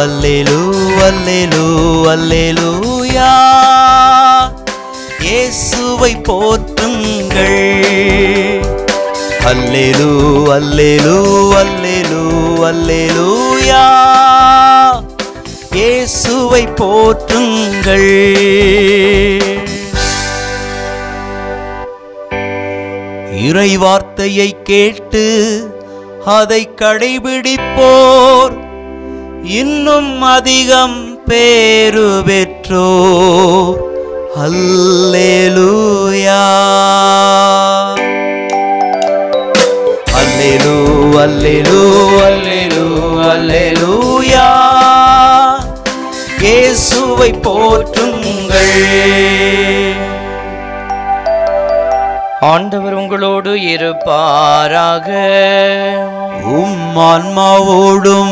அல்லேலூ அல்லேலூ அல்லேலூயா இயேசுவை போற்றுங்கள் அல்லேலூ அல்லேலூ அல்லேலூ அல்லேலூயா இயேசுவை போற்றுங்கள் இறை வார்த்தையை கேட்டு அதை கடைபிடிப்போர் இன்னும் அதிகம் பேரு பெற்றோர் அல்லேலூயா அல்லேலூ அல்லேலூ அல்லேலூ அல்லேலூயா இயேசுவை போற்றுங்கள் ஆண்டவர் உங்களோடு இருப்பாராக உம் ஆன்மாவோடும்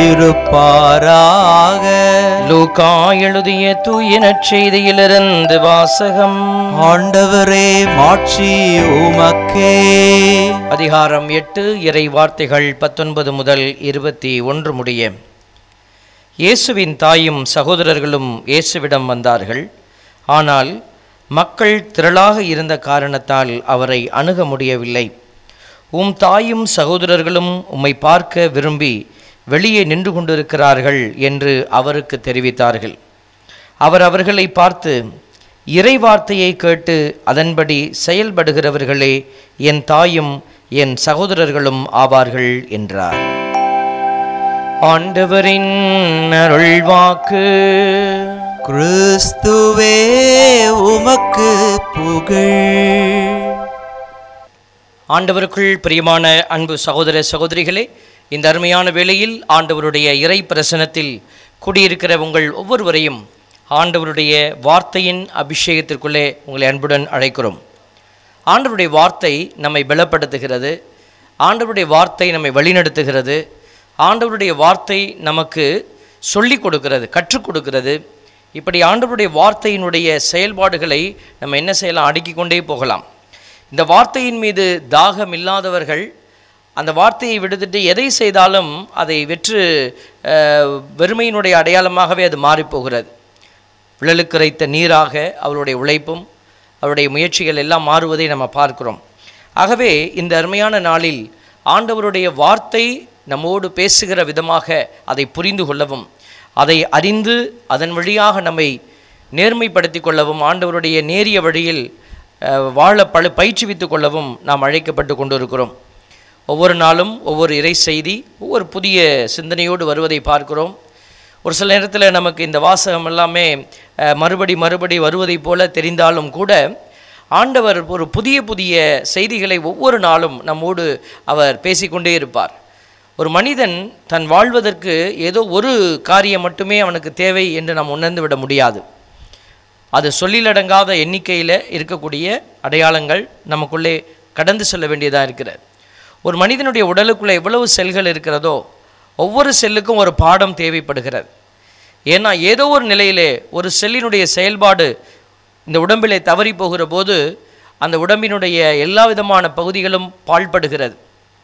இருப்பாராக லூகா எழுதிய தூய நற்செய்தியிலிருந்து வாசகம் ஆண்டவரே மாட்சி உமக்கே அதிகாரம் எட்டு இறை வார்த்தைகள் பத்தொன்பது முதல் இருபத்தி ஒன்று முடிய இயேசுவின் தாயும் சகோதரர்களும் இயேசுவிடம் வந்தார்கள் ஆனால் மக்கள் திரளாக இருந்த காரணத்தால் அவரை அணுக முடியவில்லை உம் தாயும் சகோதரர்களும் உம்மை பார்க்க விரும்பி வெளியே நின்று கொண்டிருக்கிறார்கள் என்று அவருக்கு தெரிவித்தார்கள் அவர் அவர்களை பார்த்து இறை வார்த்தையை கேட்டு அதன்படி செயல்படுகிறவர்களே என் தாயும் என் சகோதரர்களும் ஆவார்கள் என்றார் ஆண்டவரின் அருள்வாக்கு கிறிஸ்துவே உமக்கு புகழ் ஆண்டவருக்குள் பிரியமான அன்பு சகோதர சகோதரிகளே இந்த அருமையான வேளையில் ஆண்டவருடைய இறை பிரசனத்தில் குடியிருக்கிற உங்கள் ஒவ்வொருவரையும் ஆண்டவருடைய வார்த்தையின் அபிஷேகத்திற்குள்ளே உங்களை அன்புடன் அழைக்கிறோம் ஆண்டவருடைய வார்த்தை நம்மை பலப்படுத்துகிறது ஆண்டவருடைய வார்த்தை நம்மை வழிநடத்துகிறது ஆண்டவருடைய வார்த்தை நமக்கு சொல்லிக் கொடுக்கிறது கற்றுக் கொடுக்கிறது இப்படி ஆண்டவருடைய வார்த்தையினுடைய செயல்பாடுகளை நம்ம என்ன செய்யலாம் அடுக்கிக் கொண்டே போகலாம் இந்த வார்த்தையின் மீது தாகம் இல்லாதவர்கள் அந்த வார்த்தையை விடுத்துட்டு எதை செய்தாலும் அதை வெற்று அஹ், வெறுமையினுடைய அடையாளமாகவே அது மாறிப்போகிறது விழலுக்கு இறைத்த நீராக அவருடைய உழைப்பும் அவருடைய முயற்சிகள் எல்லாம் மாறுவதை நம்ம பார்க்கிறோம் ஆகவே இந்த அருமையான நாளில் ஆண்டவருடைய வார்த்தை நம்மோடு பேசுகிற விதமாக அதை புரிந்து கொள்ளவும் அதை அறிந்து அதன் வழியாக நம்மை நேர்மைப்படுத்திக் கொள்ளவும் ஆண்டவருடைய நேரிய வழியில் அஹ், வாழ பழு பயிற்றுவித்துக் கொள்ளவும் நாம் அழைக்கப்பட்டு கொண்டிருக்கிறோம் ஒவ்வொரு நாளும் ஒவ்வொரு இறை செய்தி ஒவ்வொரு புதிய சிந்தனையோடு வருவதை பார்க்கிறோம் ஒரு சில நேரத்தில் நமக்கு இந்த வாசகம் எல்லாமே அஹ், மறுபடி மறுபடி வருவதைப் போல தெரிந்தாலும் கூட ஆண்டவர் ஒரு புதிய புதிய செய்திகளை ஒவ்வொரு நாளும் நம்மோடு அவர் பேசிக்கொண்டே இருப்பார் ஒரு மனிதன் தன் வாழ்வதற்கு ஏதோ ஒரு காரியம் மட்டுமே அவனுக்கு தேவை என்று நாம் உணர்ந்து விட முடியாது அது சொல்லிலடங்காத எண்ணிக்கையில் இருக்கக்கூடிய அடையாளங்கள் நமக்குள்ளே கடந்து செல்ல வேண்டியதாக இருக்கிறது ஒரு மனிதனுடைய உடலுக்குள்ளே எவ்வளவு செல்கள் இருக்கிறதோ ஒவ்வொரு செல்லுக்கும் ஒரு பாடம் தேவைப்படுகிறது ஏன்னா ஏதோ ஒரு நிலையிலே ஒரு செல்லினுடைய செயல்பாடு இந்த உடம்பிலே தவறி போகிற போது அந்த உடம்பினுடைய எல்லா விதமான பகுதிகளும் பாழ்படுகிறது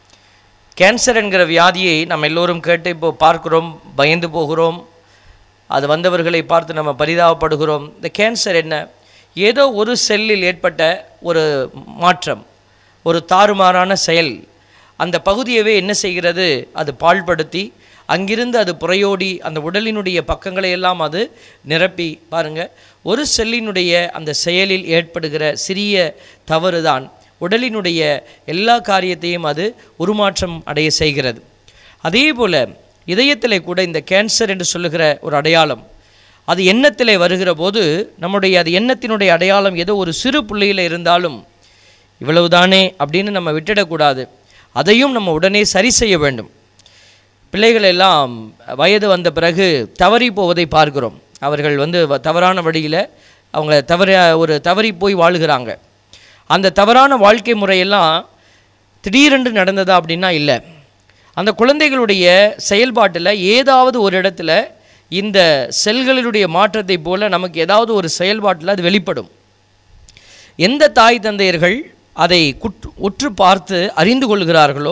கேன்சர் என்கிற வியாதியை நம்ம எல்லோரும் கேட்டு இப்போ பார்க்கிறோம் பயந்து போகிறோம் அது வந்தவர்களை பார்த்து நம்ம பரிதாபப்படுகிறோம் இந்த கேன்சர் என்ன ஏதோ ஒரு செல்லில் ஏற்பட்ட ஒரு மாற்றம் ஒரு தாறுமாறான செயல் அந்த பகுதியவே என்ன செய்கிறது அது பாழ்படுத்தி அங்கிருந்து அது புறையோடி அந்த உடலினுடைய பக்கங்களை எல்லாம் அது நிரப்பி பாருங்க ஒரு செல்லினுடைய அந்த செயலில் ஏற்படுகிற சிறிய தவறுதான் உடலினுடைய எல்லா காரியத்தையும் அது உருமாற்றம் அடைய செய்கிறது அதே போல் இதயத்திலே கூட இந்த கேன்சர் என்று சொல்லுகிற ஒரு அடையாளம் அது எண்ணத்திலே வருகிற போது நம்முடைய அது எண்ணத்தினுடைய அடையாளம் ஏதோ ஒரு சிறு புள்ளியில் இருந்தாலும் இவ்வளவுதானே அப்படின்னு நம்ம விட்டுடக்கூடாது அதையும் நம்ம உடனே சரி செய்ய வேண்டும் பிள்ளைகள் எல்லாம் வயது வந்த பிறகு தவறி போவதை பார்க்கிறோம் அவர்கள் வந்து வ- தவறான வழியில் அவங்க தவற ஒரு தவறி போய் வாழுகிறாங்க அந்த தவறான வாழ்க்கை முறையெல்லாம் திடீரென்று நடந்ததா அப்படின்னா இல்லை அந்த குழந்தைகளுடைய செயல்பாட்டில் ஏதாவது ஒரு இடத்துல இந்த செல்களினுடைய மாற்றத்தை போல நமக்கு ஏதாவது ஒரு செயல்பாட்டில் அது வெளிப்படும் எந்த தாய் தந்தையர்கள் அதை குற்று உற்று பார்த்து அறிந்து கொள்கிறார்களோ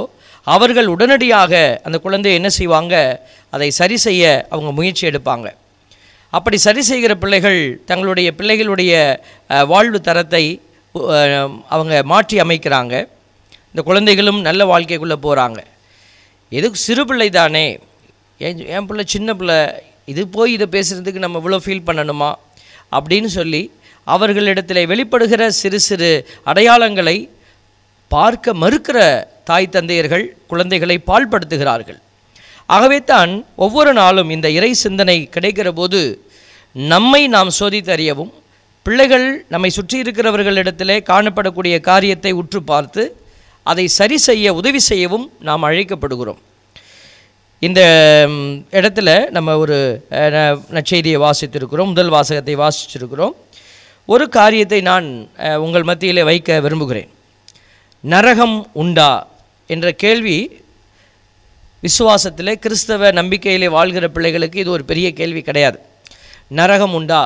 அவர்கள் உடனடியாக அந்த குழந்தையை என்ன செய்வாங்க அதை சரி செய்ய அவங்க முயற்சி எடுப்பாங்க அப்படி சரி செய்கிற பிள்ளைகள் தங்களுடைய பிள்ளைகளுடைய அஹ், வாழ்வு தரத்தை அஹ், அவங்க மாற்றி அமைக்கிறாங்க இந்த குழந்தைகளும் நல்ல வாழ்க்கைக்குள்ளே போகிறாங்க எதுக்கு சிறு பிள்ளை தானே என் என் பிள்ளை சின்ன பிள்ளை இது போய் இதை பேசுகிறதுக்கு நம்ம இவ்வளோ ஃபீல் பண்ணணுமா அப்படின்னு சொல்லி அவர்களிடத்தில் வெளிப்படுகிற சிறு சிறு அடையாளங்களை பார்க்க மறுக்கிற தாய் தந்தையர்கள் குழந்தைகளை பால்படுத்துகிறார்கள் ஆகவே தான் ஒவ்வொரு நாளும் இந்த இறை சிந்தனை கிடைக்கிற போது நம்மை நாம் சோதித்தறியவும் பிள்ளைகள் நம்மை சுற்றி இருக்கிறவர்களிடத்திலே காணப்படக்கூடிய காரியத்தை உற்று பார்த்து அதை சரி செய்ய உதவி செய்யவும் நாம் அழைக்கப்படுகிறோம் இந்த ம், இடத்துல நம்ம ஒரு அஹ், ந- நற்செய்தியை வாசித்திருக்கிறோம் முதல் வாசகத்தை வாசிச்சிருக்கிறோம் ஒரு காரியத்தை நான் அஹ், உங்கள் மத்தியிலே வைக்க விரும்புகிறேன் நரகம் உண்டா என்ற கேள்வி விசுவாசத்திலே கிறிஸ்தவ நம்பிக்கையிலே வாழ்கிற பிள்ளைகளுக்கு இது ஒரு பெரிய கேள்வி கிடையாது நரகம் உண்டா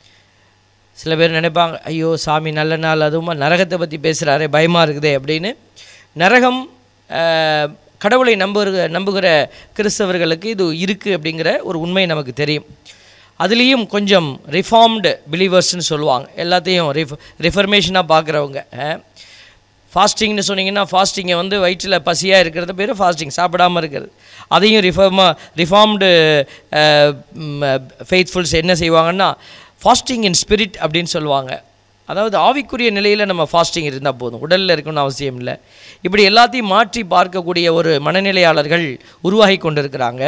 சில பேர் நினைப்பாங்க ஐயோ சாமி நல்ல நாள் அதுவும் நரகத்தை பற்றி பேசுகிறாரே பயமாக இருக்குதே அப்படின்னு நரகம் அஹ், கடவுளை நம்புகிற நம்புகிற கிறிஸ்தவர்களுக்கு இது இருக்குது அப்படிங்கிற ஒரு உண்மை நமக்கு தெரியும் அதுலேயும் கொஞ்சம் ரிஃபார்ம்டு பிலீவர்ஸ்னு சொல்லுவாங்க எல்லாத்தையும் ரிஃப் ரிஃபர்மேஷனாக பார்க்குறவங்க ஃபாஸ்டிங்னு சொன்னீங்கன்னா ஃபாஸ்டிங்கை வந்து வயிற்றில் பசியாக இருக்கிறது பேர் ஃபாஸ்டிங் சாப்பிடாமல் இருக்கிறது அதையும் ரிஃபார்மா ரிஃபார்ம்டு ஃபெய்த்ஃபுல்ஸ் என்ன செய்வாங்கன்னா ஃபாஸ்டிங் இன் ஸ்பிரிட் அப்படின்னு சொல்லுவாங்க அதாவது ஆவிக்குரிய நிலையில் நம்ம ஃபாஸ்டிங் இருந்தால் போதும் உடலில் இருக்கணும்னு அவசியம் இல்லை இப்படி எல்லாத்தையும் மாற்றி பார்க்கக்கூடிய ஒரு மனநிலையாளர்கள் உருவாகி கொண்டிருக்கிறாங்க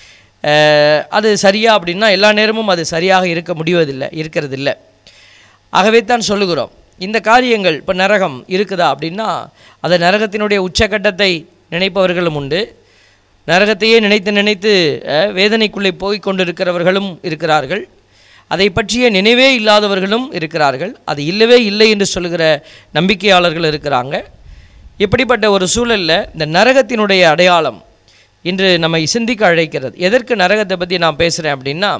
அஹ், அது சரியா அப்படின்னா எல்லா நேரமும் அது சரியாக இருக்க முடிவதில்லை இருக்கிறதில்லை ஆகவே தான் சொல்லுகிறோம் இந்த காரியங்கள் இப்போ நரகம் இருக்குதா அப்படின்னா அது நரகத்தினுடைய உச்சக்கட்டத்தை நினைப்பவர்களும் உண்டு நரகத்தையே நினைத்து நினைத்து அஹ், வேதனைக்குள்ளே போய் கொண்டிருக்கிறவர்களும் இருக்கிறார்கள் அதை பற்றிய நினைவே இல்லாதவர்களும் இருக்கிறார்கள் அது இல்லவே இல்லை என்று சொல்லுகிற நம்பிக்கையாளர்கள் இருக்கிறாங்க இப்படிப்பட்ட ஒரு சூழலில் இந்த நரகத்தினுடைய அடையாளம் இன்று நம்மை சிந்திக்க அழைக்கிறது எதற்கு நரகத்தை பற்றி நான் பேசுகிறேன் அப்படின்னா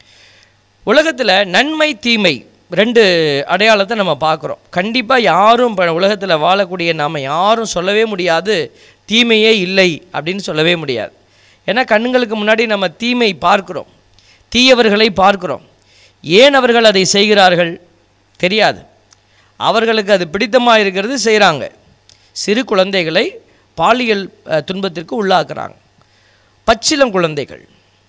உலகத்தில் நன்மை தீமை ரெண்டு அடையாளத்தை நம்ம பார்க்குறோம் கண்டிப்பாக யாரும் இப்போ உலகத்தில் வாழக்கூடிய நாம் யாரும் சொல்லவே முடியாது தீமையே இல்லை அப்படின்னு சொல்லவே முடியாது ஏன்னா கண்ணுங்களுக்கு முன்னாடி நம்ம தீமை பார்க்கிறோம் தீயவர்களை பார்க்கிறோம் ஏன் அவர்கள் அதை செய்கிறார்கள் தெரியாது அவர்களுக்கு அது பிடித்தமாக இருக்கிறது செய்கிறாங்க சிறு குழந்தைகளை பாலியல் அஹ், துன்பத்திற்கு உள்ளாக்குறாங்க பச்சிலம் குழந்தைகள்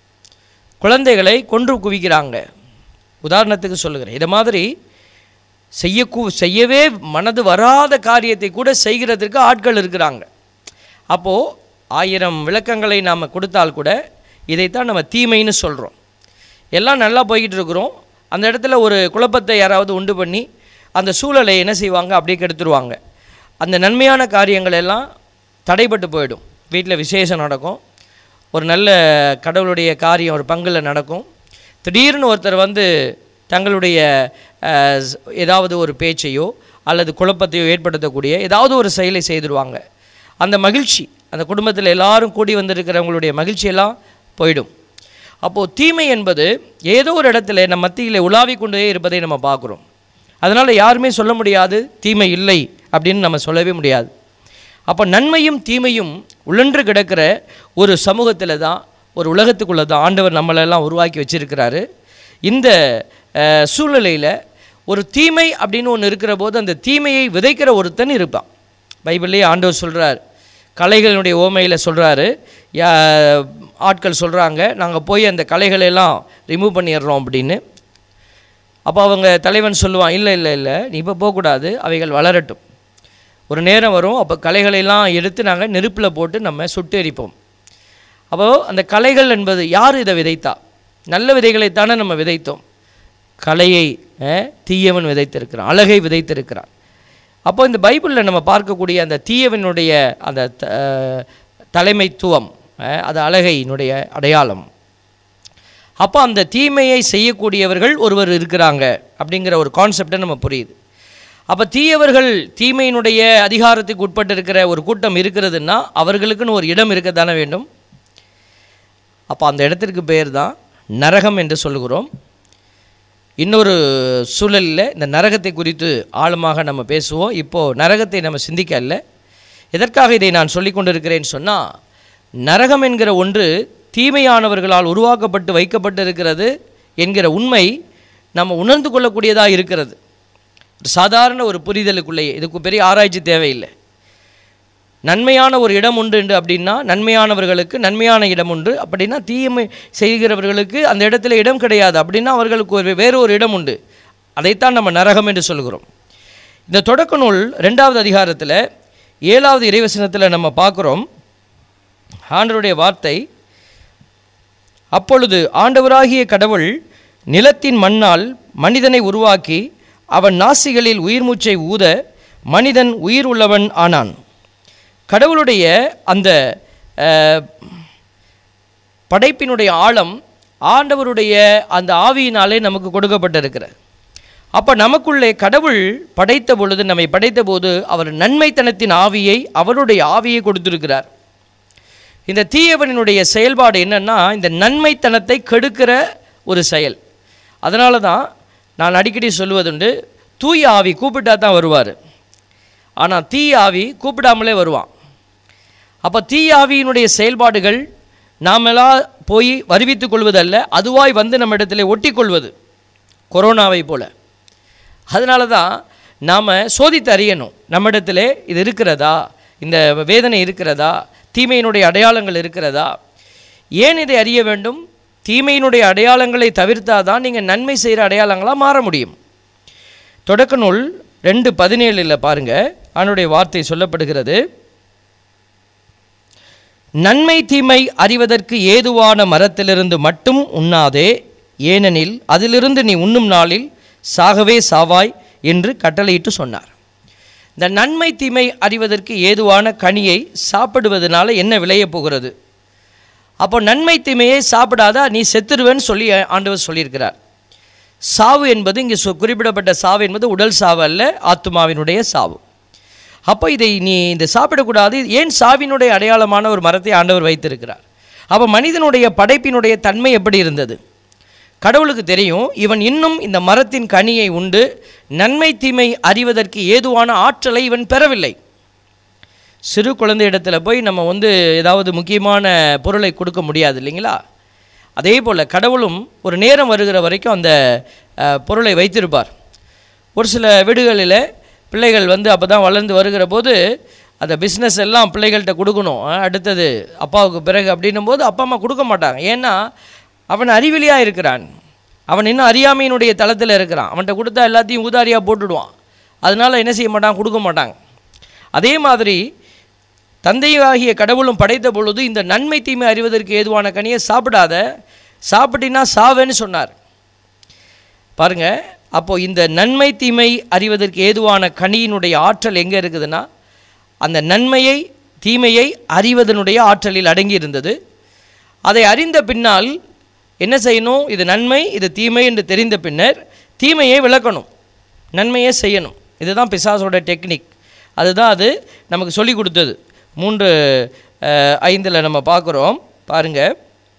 குழந்தைகளை கொன்று குவிக்கிறாங்க உதாரணத்துக்கு சொல்லுகிறேன் இது மாதிரி செய்யக்கூ செய்யவே மனது வராத காரியத்தை கூட செய்கிறதற்கு ஆட்கள் இருக்கிறாங்க அப்போது ஆயிரம் விளக்கங்களை நாம் கொடுத்தால் கூட இதைத்தான் நம்ம தீமைன்னு சொல்கிறோம் எல்லாம் நல்லா போய்கிட்டு இருக்கிறோம் அந்த இடத்துல ஒரு குழப்பத்தை யாராவது உண்டு பண்ணி அந்த சூழலை என்ன செய்வாங்க அப்படியே கெடுத்துருவாங்க அந்த நன்மையான காரியங்கள் எல்லாம் தடைப்பட்டு போயிடும் வீட்டில் விசேஷம் நடக்கும் ஒரு நல்ல கடவுளுடைய காரியம் ஒரு பங்கில் நடக்கும் திடீர்னு ஒருத்தர் வந்து தங்களுடைய அஹ், ஸ்- ஏதாவது ஒரு பேச்சையோ அல்லது குழப்பத்தையோ ஏற்படுத்தக்கூடிய ஏதாவது ஒரு செயலை செய்திருவாங்க அந்த மகிழ்ச்சி அந்த குடும்பத்தில் எல்லாரும் கூடி வந்திருக்கிறவங்களுடைய மகிழ்ச்சியெல்லாம் போயிடும் அப்போது தீமை என்பது ஏதோ ஒரு இடத்துல நம்ம மத்தியில் உலாவிக் கொண்டே இருப்பதை நம்ம பார்க்குறோம் அதனால் யாருமே சொல்ல முடியாது தீமை இல்லை அப்படின்னு நம்ம சொல்லவே முடியாது அப்போ நன்மையும் தீமையும் உழன்று கிடக்கிற ஒரு சமூகத்தில் தான் ஒரு உலகத்துக்குள்ளே தான் ஆண்டவர் நம்மளெல்லாம் உருவாக்கி வச்சிருக்கிறாரு இந்த அஹ், சூழ்நிலையில் ஒரு தீமை அப்படின்னு ஒன்று இருக்கிற போது அந்த தீமையை விதைக்கிற ஒருத்தன் இருப்பான் பைபிள்லேயே ஆண்டவர் சொல்கிறார் கலைகளுடைய ஓமையில் சொல்கிறாரு ஆட்கள் சொல்கிறாங்க நாங்கள் போய் அந்த கலைகளை எல்லாம் ரிமூவ் பண்ணிடுறோம் அப்படின்னு அப்போ அவங்க தலைவன் சொல்லுவான் இல்லை இல்லை இல்லை நீ இப்போ போகக்கூடாது அவைகள் வளரட்டும் ஒரு நேரம் வரும் அப்போ களைகளெல்லாம் எடுத்து நாங்கள் நெருப்பில் போட்டு நம்ம சுட்டு எரிப்போம் அப்போது அந்த களைகள் என்பது யார் இதை விதைத்தா நல்ல விதைகளைத்தானே நம்ம விதைத்தோம் கலையை அஹ், தீயவன் விதைத்திருக்கிறான் அழகை விதைத்திருக்கிறான் அப்போ இந்த பைபிளில் நம்ம பார்க்கக்கூடிய அந்த தீயவனுடைய அந்த த- அஹ், தலைமைத்துவம் அஹ், அது அழகையினுடைய அடையாளம் அப்போ அந்த தீமையை செய்யக்கூடியவர்கள் ஒருவர் இருக்கிறாங்க அப்படிங்கிற ஒரு கான்செப்டை நம்ம புரியுது அப்போ தீயவர்கள் தீமையினுடைய அதிகாரத்துக்கு உட்பட்டு இருக்கிற ஒரு கூட்டம் இருக்கிறதுன்னா அவர்களுக்குன்னு ஒரு இடம் இருக்கத்தானே வேண்டும் அப்போ அந்த இடத்திற்கு பேர் தான் நரகம் என்று சொல்லுகிறோம் இன்னொரு சூழலில் இந்த நரகத்தை குறித்து ஆழமாக நம்ம பேசுவோம் இப்போது நரகத்தை நம்ம சிந்திக்க அல்ல எதற்காக இதை நான் சொல்லிக் கொண்டிருக்கிறேன் சொன்னால் நரகம் என்கிற ஒன்று தீமையானவர்களால் உருவாக்கப்பட்டு வைக்கப்பட்டிருக்கிறது என்கிற உண்மை நம்ம உணர்ந்து கொள்ளக்கூடியதாக இருக்கிறது சாதாரண ஒரு புரிதலுக்குள்ளேயே இதுக்கு பெரிய ஆராய்ச்சி தேவையில்லை நன்மையான ஒரு இடம் உண்டு என்று அப்படின்னா நன்மையானவர்களுக்கு நன்மையான இடம் உண்டு அப்படின்னா தீமை செய்கிறவர்களுக்கு அந்த இடத்துல இடம் கிடையாது அப்படின்னா அவர்களுக்கு ஒரு வேறு ஒரு இடம் உண்டு அதைத்தான் நம்ம நரகம் என்று சொல்கிறோம் இந்த தொடக்க நூல் ரெண்டாவது அதிகாரத்தில் ஏழாவது இறைவசனத்தில் நம்ம பார்க்குறோம் ஆண்டவருடைய வார்த்தை அப்பொழுது ஆண்டவராகிய கடவுள் நிலத்தின் மண்ணால் மனிதனை உருவாக்கி அவன் நாசிகளில் உயிர் மூச்சை ஊத மனிதன் உயிர் உள்ளவன் ஆனான் கடவுளுடைய அந்த அஹ், படைப்பினுடைய ஆழம் ஆண்டவருடைய அந்த ஆவியினாலே நமக்கு கொடுக்கப்பட்டிருக்கிறது அப்போ நமக்குள்ளே கடவுள் படைத்த பொழுது நம்மை படைத்த போது அவர் நன்மைத்தனத்தின் ஆவியை அவருடைய ஆவியை கொடுத்திருக்கிறார் இந்த தீயவனினுடைய செயல்பாடு என்னன்னா இந்த நன்மைத்தனத்தை கெடுக்கிற ஒரு செயல் அதனால தான் நான் அடிக்கடி சொல்லுவதுண்டு தூய ஆவி கூப்பிட்டா தான் வருவார் ஆனால் தீய ஆவி கூப்பிடாமலே வருவான் அப்போ தீய ஆவியினுடைய செயல்பாடுகள் நாமெல்லாம் போய் வருவித்துக் கொள்வதல்ல அதுவாய் வந்து நம்ம இடத்துல ஒட்டி கொள்வது கொரோனாவை போல அதனால தான் நாம் சோதித்து அறியணும் நம்மிடத்தில் இது இருக்கிறதா இந்த வேதனை இருக்கிறதா தீமையினுடைய அடையாளங்கள் இருக்கிறதா ஏன் இதை அறிய வேண்டும் தீமையினுடைய அடையாளங்களை தவிர்த்தாதான் நீங்கள் நன்மை செய்கிற அடையாளங்களாக மாற முடியும் தொடக்க நூல் ரெண்டு பதினேழில் பாருங்கள் அவனுடைய வார்த்தை சொல்லப்படுகிறது நன்மை தீமை அறிவதற்கு ஏதுவான மரத்திலிருந்து மட்டும் உண்ணாதே ஏனெனில் அதிலிருந்து நீ உண்ணும் நாளில் சாகவே சாவாய் என்று கட்டளையிட்டு சொன்னார் இந்த நன்மை தீமை அறிவதற்கு ஏதுவான கனியை சாப்பிடுவதனால என்ன விளையப் போகிறது அப்போ நன்மை தீமையை சாப்பிடாத நீ செத்துருவேன்னு சொல்லி ஆண்டவர் சொல்லியிருக்கிறார் சாவு என்பது இங்கே சொ- குறிப்பிடப்பட்ட சாவு என்பது உடல் சாவு அல்ல ஆத்துமாவினுடைய சாவு அப்போ இதை நீ இந்த சாப்பிடக்கூடாது ஏன் சாவினுடைய அடையாளமான ஒரு மரத்தை ஆண்டவர் வைத்திருக்கிறார் அப்போ மனிதனுடைய படைப்பினுடைய தன்மை எப்படி இருந்தது கடவுளுக்கு தெரியும் இவன் இன்னும் இந்த மரத்தின் கனியை உண்டு நன்மை தீமை அறிவதற்கு ஏதுவான ஆற்றலை இவன் பெறவில்லை சிறு குழந்தை இடத்துல போய் நம்ம வந்து ஏதாவது முக்கியமான பொருளை கொடுக்க முடியாது இல்லைங்களா அதே போல் கடவுளும் ஒரு நேரம் வருகிற வரைக்கும் அந்த அஹ், பொருளை வைத்திருப்பார் ஒரு சில வீடுகளில் பிள்ளைகள் வந்து அப்போ தான் வளர்ந்து வருகிற போது அந்த பிஸ்னஸ் எல்லாம் பிள்ளைகள்கிட்ட கொடுக்கணும் அஹ், அடுத்தது அப்பாவுக்கு பிறகு அப்படின்னும் போது அப்பா அம்மா கொடுக்க மாட்டாங்க ஏன்னா அவன் அறிவிலியாக இருக்கிறான் அவன் இன்னும் அறியாமையினுடைய தளத்தில் இருக்கிறான் அவன்கிட்ட கொடுத்தா எல்லாத்தையும் ஊதாரியாக போட்டுடுவான் அதனால என்ன செய்ய மாட்டான் கொடுக்க மாட்டாங்க அதே மாதிரி தந்தையாகிய கடவுளும் படைத்த பொழுது இந்த நன்மை தீமை அறிவதற்கு ஏதுவான கனியை சாப்பிடாத சாப்பிட்டினா சாவேன்னு சொன்னார் பாருங்க அப்போ இந்த நன்மை தீமை அறிவதற்கு ஏதுவான கனியினுடைய ஆற்றல் எங்கே இருக்குதுன்னா அந்த நன்மையை தீமையை அறிவதனுடைய ஆற்றலில் அடங்கி இருந்தது அதை அறிந்த பின்னால் என்ன செய்யணும் இது நன்மை இது தீமை என்று தெரிந்த பின்னர் தீமையை விளக்கணும் நன்மையை செய்யணும் இதுதான் பிசாசோட டெக்னிக் அதுதான் அது நமக்கு சொல்லி கொடுத்தது மூன்று ஐந்தில் நம்ம பார்க்குறோம் பாருங்கள்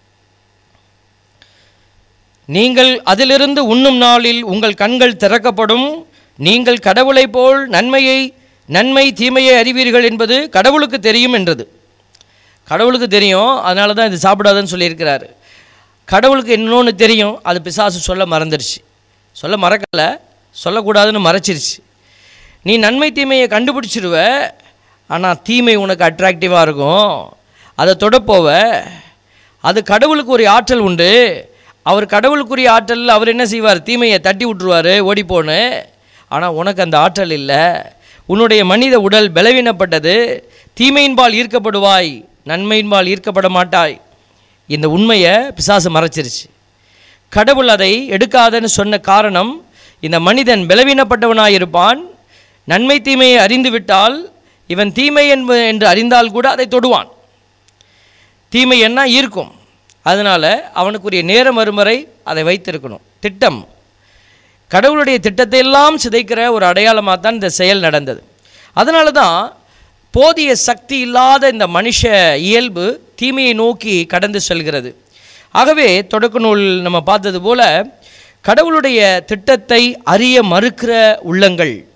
நீங்கள் அதிலிருந்து உண்ணும் நாளில் உங்கள் கண்கள் திறக்கப்படும் நீங்கள் கடவுளைப் போல் நன்மையை நன்மை தீமையை அறிவீர்கள் என்பது கடவுளுக்கு தெரியும் என்றது கடவுளுக்கு தெரியும் அதனால தான் இது சாப்பிடாதுன்னு சொல்லியிருக்கிறாரு கடவுளுக்கு இன்னொன்று தெரியும் அது பிசாசு சொல்ல மறந்துடுச்சு சொல்ல மறக்கலை சொல்லக்கூடாதுன்னு மறைச்சிருச்சு நீ நன்மை தீமையை கண்டுபிடிச்சிருவ ஆனால் தீமை உனக்கு அட்ராக்டிவாக இருக்கும் அதை தொடப்போவ அது கடவுளுக்கு ஒரு ஆற்றல் உண்டு அவர் கடவுளுக்குரிய ஆற்றலில் அவர் என்ன செய்வார் தீமையை தட்டி விட்டுருவார் ஓடிப்போன்னு ஆனால் உனக்கு அந்த ஆற்றல் இல்லை உன்னுடைய மனித உடல் பலவீனப்பட்டது தீமையின்பால் ஈர்க்கப்படுவாய் நன்மையின்பால் ஈர்க்கப்பட மாட்டாய் இந்த உண்மையை பிசாசு மறைச்சிருச்சு கடவுள் அதை எடுக்காதன்னு சொன்ன காரணம் இந்த மனிதன் பலவீனப்பட்டவனாய் இருப்பான் நன்மை தீமையை அறிந்து விட்டால் இவன் தீமை என்ப என்று அறிந்தால் கூட அதை தொடுவான் தீமை என்ன ஈர்க்கும் அதனால் அவனுக்குரிய நேரம் வரும் வரை அதை வைத்திருக்கணும் திட்டம் கடவுளுடைய திட்டத்தை எல்லாம் சிதைக்கிற ஒரு அடையாளமாக தான் இந்த செயல் நடந்தது அதனால தான் போதிய சக்தி இல்லாத இந்த மனுஷ இயல்பு தீமையை நோக்கி கடந்து செல்கிறது ஆகவே தொடக்க நூல் நம்ம பார்த்தது போல கடவுளுடைய திட்டத்தை அறிய மறுக்கிற உள்ளங்கள்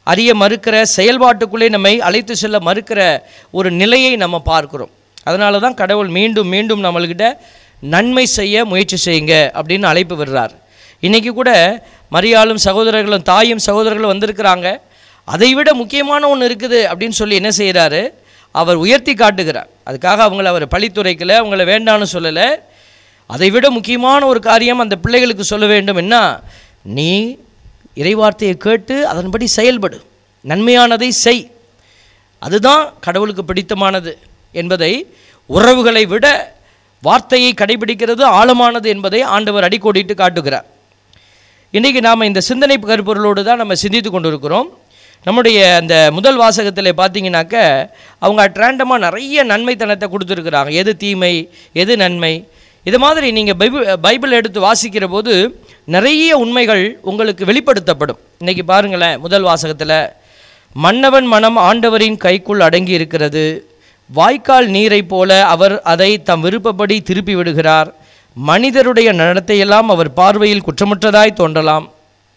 அறிய மறுக்கிற செயல்பாட்டுக்குள்ளே நம்மை அழைத்து செல்ல மறுக்கிற ஒரு நிலையை நம்ம பார்க்கிறோம் அதனால தான் கடவுள் மீண்டும் மீண்டும் நம்மள்கிட்ட நன்மை செய்ய முயற்சி செய்யுங்க அப்படின்னு அழைப்பு விடுறார் இன்றைக்கி கூட மரியாளும் சகோதரர்களும் தாயும் சகோதரர்களும் வந்திருக்கிறாங்க அதை விட முக்கியமான ஒன்று இருக்குது அப்படின்னு சொல்லி என்ன செய்கிறாரு அவர் உயர்த்தி காட்டுகிறார் அதுக்காக அவங்கள அவர் பழித்துரைக்கல அவங்கள வேண்டான்னு சொல்லலை அதை விட முக்கியமான ஒரு காரியம் அந்த பிள்ளைகளுக்கு சொல்ல வேண்டும் என்ன நீ இறைவார்த்தையை கேட்டு அதன்படி செயல்படு நன்மையானதை செய் அதுதான் கடவுளுக்கு பிடித்தமானது என்பதை உறவுகளை விட வார்த்தையை கடைபிடிக்கிறது ஆழமானது என்பதை ஆண்டவர் அடிக்கோடிட்டு காட்டுகிறார் இன்றைக்கி நாம் இந்த சிந்தனை கருப்பொருளோடு தான் நம்ம சிந்தித்து கொண்டிருக்கிறோம் நம்முடைய அந்த முதல் வாசகத்தில் பார்த்தீங்கன்னாக்க அவங்க அட்ராண்டமாக நிறைய நன்மைத்தனத்தை கொடுத்துருக்குறாங்க எது தீமை எது நன்மை இது மாதிரி நீங்கள் பைபிள் பைபிள் எடுத்து வாசிக்கிற போது நிறைய உண்மைகள் உங்களுக்கு வெளிப்படுத்தப்படும் இன்றைக்கி பாருங்களேன் முதல் வாசகத்தில் மன்னவன் மனம் ஆண்டவரின் கைக்குள் அடங்கி இருக்கிறது வாய்க்கால் நீரைப் போல அவர் அதை தம் விருப்பப்படி திருப்பி விடுகிறார் மனிதருடைய நடத்தையெல்லாம் அவர் பார்வையில் குற்றமற்றதாய் தோன்றலாம்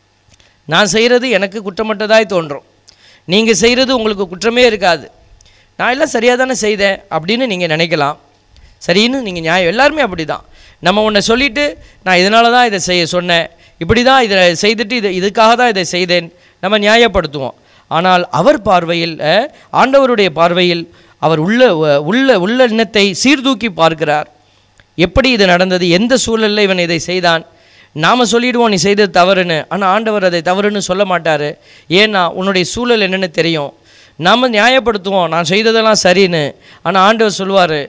நான் செய்கிறது எனக்கு குற்றமற்றதாய் தோன்றும் நீங்கள் செய்கிறது உங்களுக்கு குற்றமே இருக்காது நான் எல்லாம் சரியாக தானே செய்தேன் அப்படின்னு நீங்கள் நினைக்கலாம் சரின்னு நீங்கள் நியாயம் எல்லாருமே அப்படி தான் நம்ம ஒன்றை சொல்லிவிட்டு நான் இதனால தான் இதை செய்ய சொன்னேன் இப்படி தான் இதை செய்துட்டு இது இதுக்காக தான் இதை செய்தேன் நம்ம நியாயப்படுத்துவோம் ஆனால் அவர் பார்வையில் அஹ், ஆண்டவருடைய பார்வையில் அவர் உள்ள உள்ள உள்ள எண்ணத்தை சீர்தூக்கி பார்க்கிறார் எப்படி இது நடந்தது எந்த சூழலில் இவன் இதை செய்தான் நாம் சொல்லிடுவோம் நீ செய்தது தவறுன்னு ஆனால் ஆண்டவர் அதை தவறுன்னு சொல்ல மாட்டார் ஏன்னா உன்னுடைய சூழல் என்னன்னு தெரியும் நாம் நியாயப்படுத்துவோம் நான் செய்ததெல்லாம் சரின்னு ஆனால் ஆண்டவர் சொல்லுவார்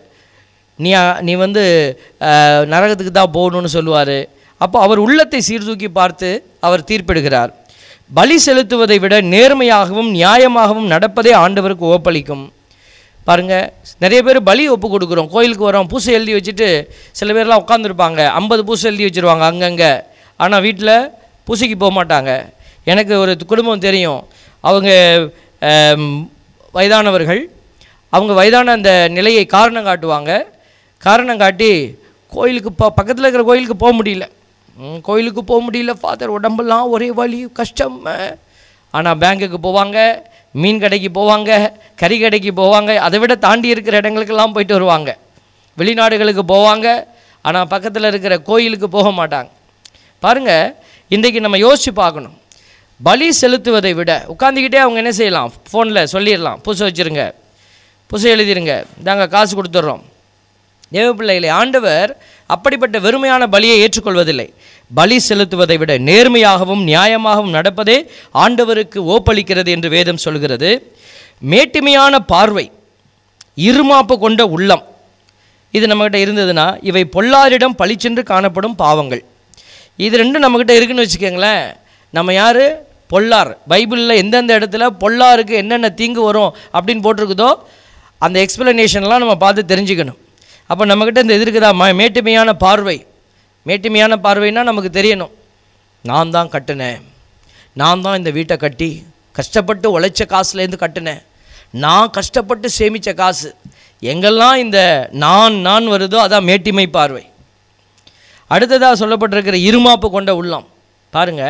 நீ நீ வந்து அஹ், நரகத்துக்கு தான் போகணும்னு சொல்லுவார் அப்போ அவர் உள்ளத்தை சீர்தூக்கி பார்த்து அவர் தீர்ப்பிடுகிறார் பலி செலுத்துவதை விட நேர்மையாகவும் நியாயமாகவும் நடப்பதே ஆண்டவருக்கு ஓப்பளிக்கும் பாருங்க நிறைய பேர் பலி ஒப்பு கொடுக்குறோம் கோயிலுக்கு வரோம் பூசை எழுதி வச்சுட்டு சில பேர்லாம் உட்காந்துருப்பாங்க ஐம்பது பூசை எழுதி வச்சுருவாங்க அங்கங்கே ஆனால் வீட்டில் பூசைக்கு போக மாட்டாங்க எனக்கு ஒரு குடும்பம் தெரியும் அவங்க ஆம், வயதானவர்கள் அவங்க வயதான அந்த நிலையை காரணம் காட்டுவாங்க காரணம் காட்டி கோயிலுக்கு போ பக்கத்தில் இருக்கிற கோயிலுக்கு போக முடியல ம், கோயிலுக்கு போக முடியல ஃபாதர் உடம்பெல்லாம் ஒரே வலி கஷ்டம் ஆனால் பேங்குக்கு போவாங்க மீன் கடைக்கு போவாங்க கறி கடைக்கு போவாங்க அதை விட தாண்டி இருக்கிற இடங்களுக்கெல்லாம் போயிட்டு வருவாங்க வெளிநாடுகளுக்கு போவாங்க ஆனால் பக்கத்தில் இருக்கிற கோயிலுக்கு போக மாட்டாங்க பாருங்க இன்றைக்கு நம்ம யோசித்து பார்க்கணும் பலி செலுத்துவதை விட உட்காந்துக்கிட்டே அவங்க என்ன செய்யலாம் ஃபோனில் சொல்லிடலாம் பூசை வச்சுருங்க பூசை எழுதிருங்க தாங்க காசு கொடுத்துட்றோம் தேவ பிள்ளைகளை ஆண்டவர் அப்படிப்பட்ட வெறுமையான பலியை ஏற்றுக்கொள்வதில்லை பலி செலுத்துவதை விட நேர்மையாகவும் நியாயமாகவும் நடப்பதே ஆண்டவருக்கு ஓப்பளிக்கிறது என்று வேதம் சொல்கிறது மேட்டிமையான பார்வை இருமாப்பு கொண்ட உள்ளம் இது நம்மக்கிட்ட இருந்ததுன்னா இவை பொல்லாரிடம் பளிச்சென்று காணப்படும் பாவங்கள் இது ரெண்டும் நம்மக்கிட்ட இருக்குன்னு வச்சுக்கோங்களேன் நம்ம யார் பொல்லார் பைபிளில் எந்தெந்த இடத்துல பொல்லாருக்கு என்னென்ன தீங்கு வரும் அப்படின்னு போட்டிருக்குதோ அந்த எக்ஸ்பிளனேஷன்லாம் நம்ம பார்த்து தெரிஞ்சுக்கணும் அப்போ நம்மக்கிட்ட இந்த இது இருக்குதா ம மேட்டுமையான பார்வை மேட்டுமையான பார்வைனா நமக்கு தெரியணும் நான் தான் கட்டினேன் நான் தான் இந்த வீட்டை கட்டி கஷ்டப்பட்டு உழைச்ச காசுலேருந்து கட்டினேன் நான் கஷ்டப்பட்டு சேமித்த காசு எங்கெல்லாம் இந்த நான் நான் வருதோ அதான் மேட்டிமை பார்வை அடுத்ததாக சொல்லப்பட்டிருக்கிற இருமாப்பு கொண்ட உள்ளம் பாருங்க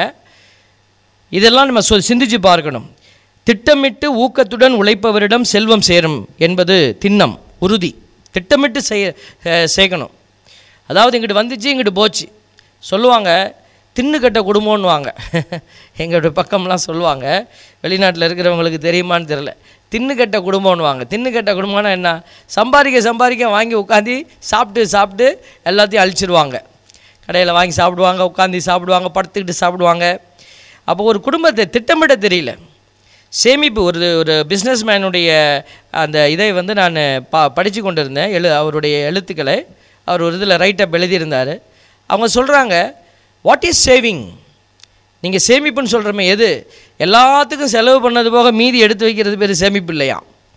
இதெல்லாம் நம்ம சொல் சிந்திச்சு பார்க்கணும் திட்டமிட்டு ஊக்கத்துடன் உழைப்பவரிடம் செல்வம் சேரும் என்பது திண்ணம் உறுதி திட்டமிட்டு செய்ய அஹ், சேர்க்கணும் அதாவது இங்கிட்டு வந்துச்சு இங்கிட்டு போச்சு சொல்லுவாங்க தின்னு கட்ட குடும்பம்னுவாங்க எங்களுடைய பக்கம்லாம் சொல்லுவாங்க வெளிநாட்டில் இருக்கிறவங்களுக்கு தெரியுமான்னு தெரில தின்னு கட்ட குடும்பம்னுவாங்க தின்னு கட்ட குடும்பம்னா என்ன சம்பாதிக்க சம்பாதிக்க வாங்கி உட்காந்து சாப்பிட்டு சாப்பிட்டு எல்லாத்தையும் அழிச்சிருவாங்க கடையில் வாங்கி சாப்பிடுவாங்க உட்காந்து சாப்பிடுவாங்க படுத்துக்கிட்டு சாப்பிடுவாங்க அப்போ ஒரு குடும்பத்தை திட்டமிட தெரியல சேமிப்பு ஒரு ஒரு பிஸ்னஸ் மேனுடைய அந்த இதை வந்து நான் பா படித்து கொண்டு இருந்தேன் எழு அவருடைய எழுத்துக்களை அவர் ஒரு இதில் ரைட்டப் எழுதியிருந்தார் அவங்க சொல்கிறாங்க வாட் இஸ் சேவிங் நீங்கள் சேமிப்புன்னு சொல்கிறோமே எது எல்லாத்துக்கும் செலவு பண்ணது போக மீதி எடுத்து வைக்கிறது பேர் சேமிப்பு இல்லையா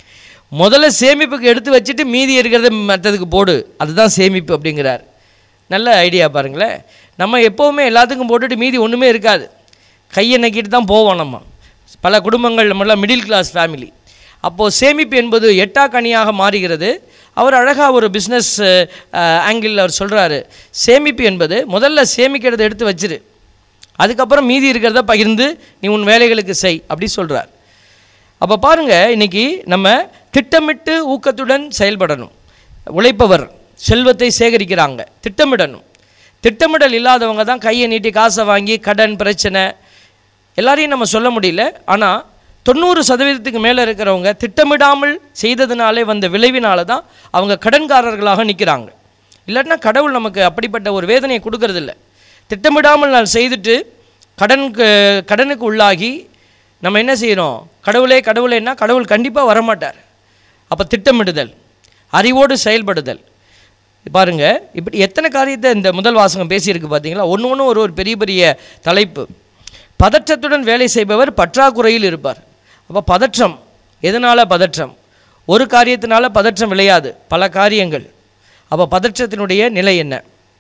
முதல்ல சேமிப்புக்கு எடுத்து வச்சுட்டு மீதி இருக்கிறத மற்றதுக்கு போடு அதுதான் சேமிப்பு அப்படிங்கிறார் நல்ல ஐடியா பாருங்களேன் நம்ம எப்போவுமே எல்லாத்துக்கும் போட்டுட்டு மீதி ஒன்றுமே இருக்காது கையை நக்கிட்டு தான் போவோம் நம்ம பல குடும்பங்கள் நம்மளாம் மிடில் கிளாஸ் ஃபேமிலி அப்போது சேமிப்பு என்பது எட்டா கனியாக மாறுகிறது அவர் அழகாக ஒரு பிஸ்னஸ் ஆங்கிளில் அவர் சொல்கிறாரு சேமிப்பு என்பது முதல்ல சேமிக்கிறதை எடுத்து வச்சிரு அதுக்கப்புறம் மீதி இருக்கிறத பகிர்ந்து நீ உன் வேலைகளுக்கு செய் அப்படி சொல்கிறார் அப்போ பாருங்க இன்னைக்கு நம்ம திட்டமிட்டு ஊக்கத்துடன் செயல்படணும் உழைப்பவர் செல்வத்தை சேகரிக்கிறாங்க திட்டமிடணும் திட்டமிடல் இல்லாதவங்க தான் கையை நீட்டி காசை வாங்கி கடன் பிரச்சனை எல்லாரையும் நம்ம சொல்ல முடியல ஆனால் தொண்ணூறு சதவீதத்துக்கு மேலே இருக்கிறவங்க திட்டமிடாமல் செய்ததுனாலே வந்த விளைவினால தான் அவங்க கடன்காரர்களாக நிற்கிறாங்க இல்லாட்டினா கடவுள் நமக்கு அப்படிப்பட்ட ஒரு வேதனையை கொடுக்கறதில்ல திட்டமிடாமல் நான் செய்துட்டு கடனுக்கு கடனுக்கு உள்ளாகி நம்ம என்ன செய்கிறோம் கடவுளே கடவுளேன்னா கடவுள் கண்டிப்பாக வரமாட்டார் அப்போ திட்டமிடுதல் அறிவோடு செயல்படுதல் பாருங்க இப்படி எத்தனை காரியத்தை இந்த முதல் வாசகம் பேசியிருக்கு பார்த்தீங்களா ஒன்று ஒன்று ஒரு ஒரு பெரிய பெரிய தலைப்பு பதற்றத்துடன் வேலை செய்பவர் பற்றாக்குறையில் இருப்பார் அப்போ பதற்றம் எதனால் பதற்றம் ஒரு காரியத்தினால பதற்றம் விளையாது பல காரியங்கள் அப்போ பதற்றத்தினுடைய நிலை என்ன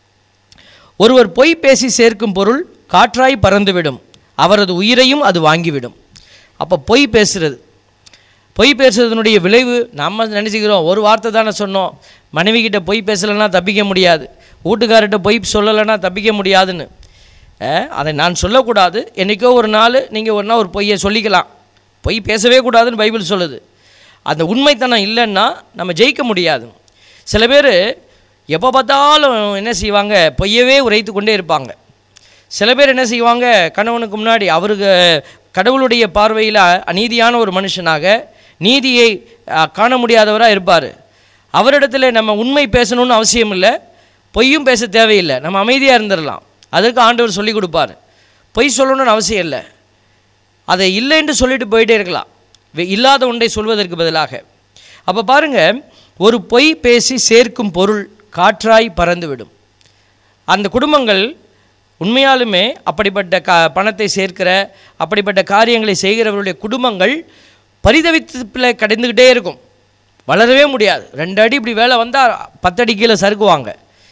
ஒருவர் பொய் பேசி சேர்க்கும் பொருள் காற்றாய் பறந்துவிடும் அவரது உயிரையும் அது வாங்கிவிடும் அப்போ பொய் பேசுறது பொய் பேசுறதுனுடைய விளைவு நம்ம நினச்சிக்கிறோம் ஒரு வார்த்தை தானே சொன்னோம் மனைவி கிட்ட பொய் பேசலைன்னா தப்பிக்க முடியாது வீட்டுக்காரர்கிட்ட பொய் சொல்லலைன்னா தப்பிக்க முடியாதுன்னு அஹ், அதை நான் சொல்லக்கூடாது என்றைக்கோ ஒரு நாள் நீங்கள் ஒரு நாள் ஒரு பொய்யை சொல்லிக்கலாம் பொய் பேசவே கூடாதுன்னு பைபிள் சொல்லுது அந்த உண்மைத்தனம் இல்லைன்னா நம்ம ஜெயிக்க முடியாது சில பேர் எப்போ பார்த்தாலும் என்ன செய்வாங்க பொய்யவே உரைத்து கொண்டே இருப்பாங்க சில பேர் என்ன செய்வாங்க கணவனுக்கு முன்னாடி அவருக்கு கடவுளுடைய பார்வையில் அநீதியான ஒரு மனுஷனாக நீதியை அஹ், காண முடியாதவராக இருப்பார் அவரிடத்துல நம்ம உண்மை பேசணும்னு அவசியம் இல்லை பொய்யும் பேச தேவையில்லை நம்ம அமைதியாக இருந்துடலாம் அதற்கு ஆண்டவர் சொல்லி கொடுப்பார் பொய் சொல்லணும்னு அவசியம் இல்லை அதை இல்லைன்னு சொல்லிட்டு போயிட்டே இருக்கலாம் வே- இல்லாத ஒன்றை சொல்வதற்கு பதிலாக அப்போ பாருங்க ஒரு பொய் பேசி சேர்க்கும் பொருள் காற்றாய் பறந்துவிடும் அந்த குடும்பங்கள் உண்மையாலுமே அப்படிப்பட்ட க பணத்தை சேர்க்கிற அப்படிப்பட்ட காரியங்களை செய்கிறவர்களுடைய குடும்பங்கள் பரிதவிப்பில் கடந்துக்கிட்டே இருக்கும் வளரவே முடியாது ரெண்டு அடி இப்படி வேலை வந்தால் பத்தடி கீழே சறுக்குவாங்க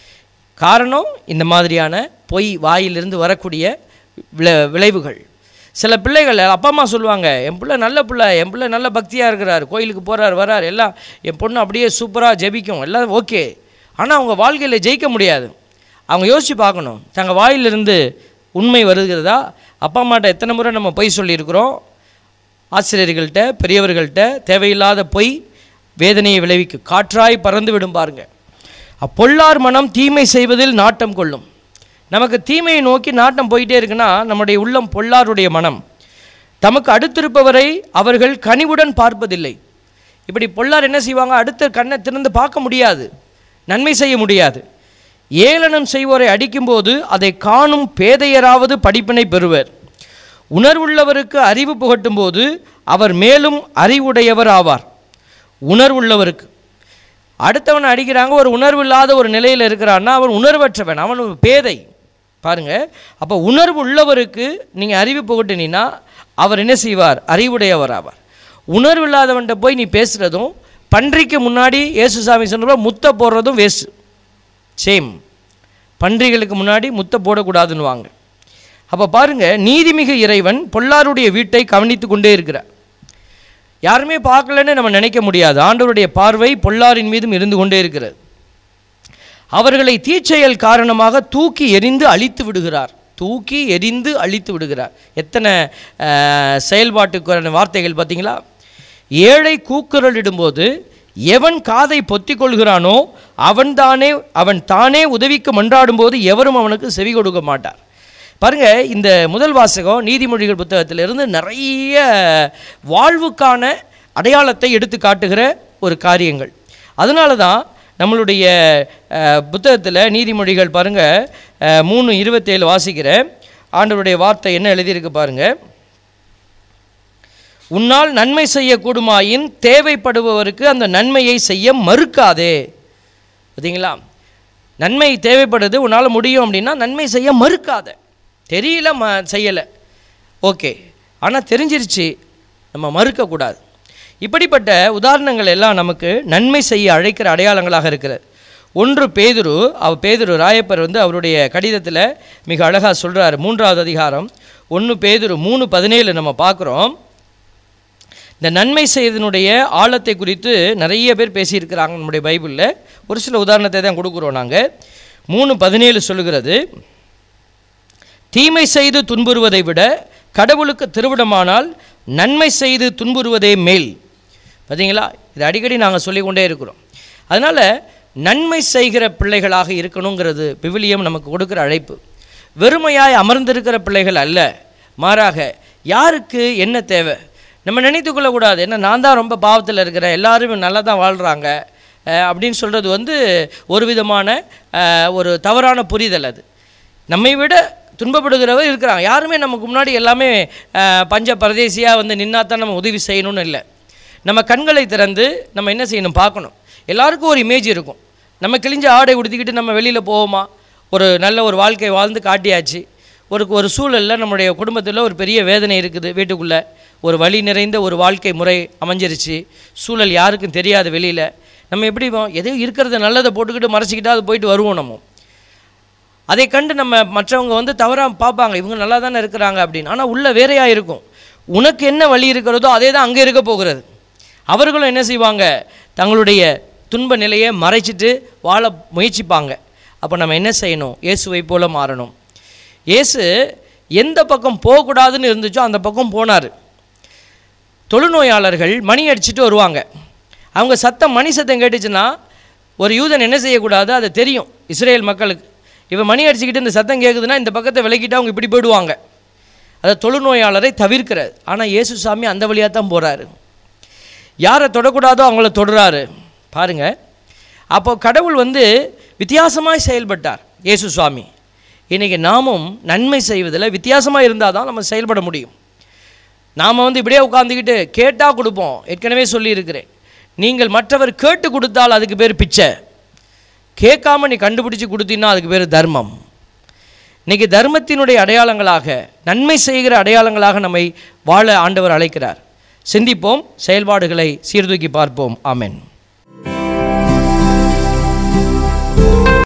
காரணம் இந்த மாதிரியான பொய் வாயிலிருந்து வரக்கூடிய விளை விளைவுகள் சில பிள்ளைகள் அப்பா அம்மா சொல்லுவாங்க என் பிள்ளை நல்ல பிள்ளை என் பிள்ளை நல்ல பக்தியாக இருக்கிறார் கோயிலுக்கு போகிறார் வரார் எல்லாம் என் பொண்ணு அப்படியே சூப்பராக ஜெபிக்கும் எல்லாம் ஓகே ஆனால் அவங்க வாழ்க்கையில் ஜெயிக்க முடியாது அவங்க யோசித்து பார்க்கணும் தங்கள் வாயிலிருந்து உண்மை வருகிறதா அப்பா அம்மாட்ட எத்தனை முறை நம்ம பொய் சொல்லியிருக்கிறோம் ஆசிரியர்கள்ட்ட பெரியவர்கள்ட்ட தேவையில்லாத பொய் வேதனையை விளைவிக்கும் காற்றாய் பறந்து விடும் பாருங்க அப்பொல்லார் மனம் தீமை செய்வதில் நாட்டம் கொள்ளும் நமக்கு தீமையை நோக்கி நாட்டம் போயிட்டே இருக்குன்னா நம்முடைய உள்ளம் பொல்லாருடைய மனம் தமக்கு அடுத்திருப்பவரை அவர்கள் கனிவுடன் பார்ப்பதில்லை இப்படி பொல்லார் என்ன செய்வாங்க அடுத்த கண்ணை திறந்து பார்க்க முடியாது நன்மை செய்ய முடியாது ஏளனம் செய்வோரை அடிக்கும்போது அதை காணும் பேதையராவது படிப்பினை பெறுவர் உணர்வுள்ளவருக்கு அறிவு புகட்டும் போது அவர் மேலும் அறிவுடையவர் ஆவார் உணர்வுள்ளவருக்கு அடுத்தவனை அடிக்கிறாங்க ஒரு உணர்வு இல்லாத ஒரு நிலையில் இருக்கிறான்னா அவன் உணர்வற்றவன் அவன் ஒரு பேதை பாருங்க அப்போ உணர்வு உள்ளவருக்கு நீங்கள் அறிவு புகட்டினீன்னா அவர் என்ன செய்வார் அறிவுடையவர் ஆவார் உணர்வு இல்லாதவன்கிட்ட போய் நீ பேசுகிறதும் பன்றிக்கு முன்னாடி இயேசுசாமி சொன்னப்போ முத்த போடுறதும் வேஸ்ட் சேம் பன்றிகளுக்கு முன்னாடி முத்த போடக்கூடாதுன்னு வாங்க அப்போ பாருங்க நீதிமிகு இறைவன் பொல்லாருடைய வீட்டை கவனித்து கொண்டே இருக்கிறார் யாருமே பார்க்கலன்னு நம்ம நினைக்க முடியாது ஆண்டவருடைய பார்வை பொல்லாரின் மீதும் இருந்து கொண்டே இருக்கிறது அவர்களை தீச்செயல் காரணமாக தூக்கி எரிந்து அழித்து விடுகிறார் தூக்கி எரிந்து அழித்து விடுகிறார் எத்தனை அஹ், செயல்பாட்டுக்கான வார்த்தைகள் பார்த்தீங்களா ஏழை கூக்குரலிடும்போது எவன் காதை பொத்திக் கொள்கிறானோ அவன் தானே அவன் தானே உதவிக்கு மன்றாடும்போது எவரும் அவனுக்கு செவி கொடுக்க மாட்டார் பாருங்க இந்த முதல் வாசகம் நீதிமொழிகள் புத்தகத்திலிருந்து நிறைய வாழ்வுக்கான அடையாளத்தை எடுத்து காட்டுகிற ஒரு காரியங்கள் அதனால தான் நம்மளுடைய புத்தகத்தில் நீதிமொழிகள் பாருங்க அஹ், மூணு இருபத்தேழு வாசிக்கிற ஆண்டவருடைய வார்த்தை என்ன எழுதியிருக்கு பாருங்க உன்னால் நன்மை செய்யக்கூடுமாயின் தேவைப்படுபவருக்கு அந்த நன்மையை செய்ய மறுக்காதே பார்த்தீங்களா நன்மை தேவைப்படுது உன்னால் முடியும் அப்படின்னா நன்மை செய்ய மறுக்காத தெரியல ம செய்யலை ஓகே ஆனால் தெரிஞ்சிருச்சு நம்ம மறுக்கக்கூடாது இப்படிப்பட்ட உதாரணங்கள் எல்லாம் நமக்கு நன்மை செய்ய அழைக்கிற அடையாளங்களாக இருக்கிறது ஒன்று பேதுரு அவ பேதுரு ராயப்பர் வந்து அவருடைய கடிதத்தில் மிக அழகாக சொல்கிறார் மூன்றாவது அதிகாரம் ஒன்று பேதுரு மூணு பதினேழு நம்ம பார்க்குறோம் இந்த நன்மை செய்வதனுடைய ஆழத்தை குறித்து நிறைய பேர் பேசியிருக்கிறாங்க நம்முடைய பைபிளில் ஒரு சில உதாரணத்தை தான் கொடுக்குறோம் நாங்கள் மூணு பதினேழு சொல்லுகிறது தீமை செய்து துன்புறுவதை விட கடவுளுக்கு திருவிடமானால் நன்மை செய்து துன்புறுவதே மேல் பார்த்தீங்களா இது அடிக்கடி நாங்கள் சொல்லிக்கொண்டே இருக்கிறோம் அதனால் நன்மை செய்கிற பிள்ளைகளாக இருக்கணுங்கிறது விவிலியம் நமக்கு கொடுக்குற அழைப்பு வெறுமையாய் அமர்ந்திருக்கிற பிள்ளைகள் அல்ல மாறாக யாருக்கு என்ன தேவை நம்ம நினைத்து கொள்ளக்கூடாது என்ன நான் தான் ரொம்ப பாவத்தில் இருக்கிறேன் எல்லாரும் நல்லா தான் வாழ்கிறாங்க அஹ், அப்படின்னு சொல்கிறது வந்து ஒரு விதமான அஹ், ஒரு தவறான புரிதல் அது நம்மை விட துன்பப்படுகிறவர் இருக்கிறாங்க யாருமே நமக்கு முன்னாடி எல்லாமே அஹ், பஞ்ச பரதேசியாக வந்து நின்னா தான் நம்ம உதவி செய்யணும்னு இல்லை நம்ம கண்களை திறந்து நம்ம என்ன செய்யணும் பார்க்கணும் எல்லாருக்கும் ஒரு இமேஜ் இருக்கும் நம்ம கிழிஞ்ச ஆடை உடுத்திக்கிட்டு நம்ம வெளியில் போவோமா ஒரு நல்ல ஒரு வாழ்க்கை வாழ்ந்து காட்டியாச்சு ஒரு ஒரு சூழலில் நம்முடைய குடும்பத்தில் ஒரு பெரிய வேதனை இருக்குது வீட்டுக்குள்ளே ஒரு வழி நிறைந்த ஒரு வாழ்க்கை முறை அமைஞ்சிருச்சு சூழல் யாருக்கும் தெரியாது வெளியில் நம்ம எப்படி வா- எதோ இருக்கிறத நல்லதை போட்டுக்கிட்டு மறைச்சிக்கிட்டா அது போயிட்டு வருவோம் நம்ம அதை கண்டு நம்ம மற்றவங்க வந்து தவறாக பார்ப்பாங்க இவங்க நல்லா தானே இருக்கிறாங்க அப்படின்னு ஆனால் உள்ள வேறையா இருக்கும் உனக்கு என்ன வழி இருக்கிறதோ அதே தான் அங்கே இருக்க போகிறது அவர்களும் என்ன செய்வாங்க தங்களுடைய துன்ப நிலையை மறைச்சிட்டு வாழ முயற்சிப்பாங்க அப்போ நம்ம என்ன செய்யணும் இயேசுவை போல மாறணும் இயேசு எந்த பக்கம் போகக்கூடாதுன்னு இருந்துச்சோ அந்த பக்கம் போனார் தொழுநோயாளர்கள் மணி அடிச்சுட்டு வருவாங்க அவங்க சத்தம் மணி சத்தம் கேட்டுச்சுன்னா ஒரு யூதன் என்ன செய்யக்கூடாது அது தெரியும் இஸ்ரேல் மக்களுக்கு இவன் மணி அடிச்சுக்கிட்டு இந்த சத்தம் கேட்குதுன்னா இந்த பக்கத்தை விலக்கிட்டு அவங்க இப்படி போயிடுவாங்க அதை தொழுநோயாளரை தவிர்க்கிறார் ஆனால் இயேசு சாமி அந்த வழியாக தான் போகிறாரு யாரை தொடக்கூடாதோ அவங்கள தொடுறாரு பாருங்க அப்போ கடவுள் வந்து வித்தியாசமாய் செயல்பட்டார் இயேசு சுவாமி இன்றைக்கி நாமும் நன்மை செய்வதில் வித்தியாசமாக இருந்தால் தான் நம்ம செயல்பட முடியும் நாம் வந்து இப்படியே உட்காந்துக்கிட்டு கேட்டால் கொடுப்போம் ஏற்கனவே சொல்லியிருக்கிறேன் நீங்கள் மற்றவர் கேட்டு கொடுத்தால் அதுக்கு பேர் பிச்சை கேட்காம நீ கண்டுபிடிச்சு கொடுத்தீங்கன்னா அதுக்கு பேர் தர்மம் இன்னைக்கு தர்மத்தினுடைய அடையாளங்களாக நன்மை செய்கிற அடையாளங்களாக நம்மை வாழ ஆண்டவர் அழைக்கிறார் சிந்திப்போம் செயல்பாடுகளை சீர்தூக்கி பார்ப்போம் ஆமென்